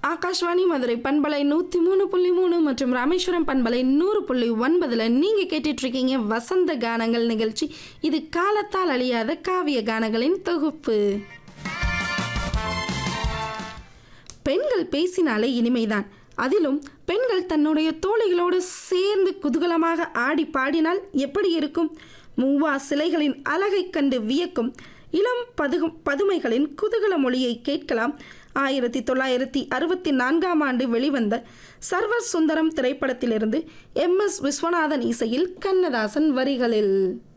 ஆகாஷ்வாணி மதுரை பண்பலை நூற்றி மூணு புள்ளி மூணு மற்றும் ராமேஸ்வரம் பண்பலை நூறு புள்ளி ஒன்பதில் நீங்கள் கேட்டுட்ருக்கீங்க வசந்த கானங்கள் நிகழ்ச்சி இது காலத்தால் அழியாத காவிய கானங்களின் தொகுப்பு பெண்கள் பேசினாலே இனிமைதான் அதிலும் பெண்கள் தன்னுடைய தோழிகளோடு சேர்ந்து குதூகலமாக ஆடி பாடினால் எப்படி இருக்கும் மூவா சிலைகளின் அழகைக் கண்டு வியக்கும் இளம் பதுகு பதுமைகளின் குதூகல மொழியை கேட்கலாம் ஆயிரத்தி தொள்ளாயிரத்தி அறுபத்தி நான்காம் ஆண்டு வெளிவந்த சர்வர் சுந்தரம் திரைப்படத்திலிருந்து எம் எஸ் விஸ்வநாதன் இசையில் கண்ணதாசன் வரிகளில்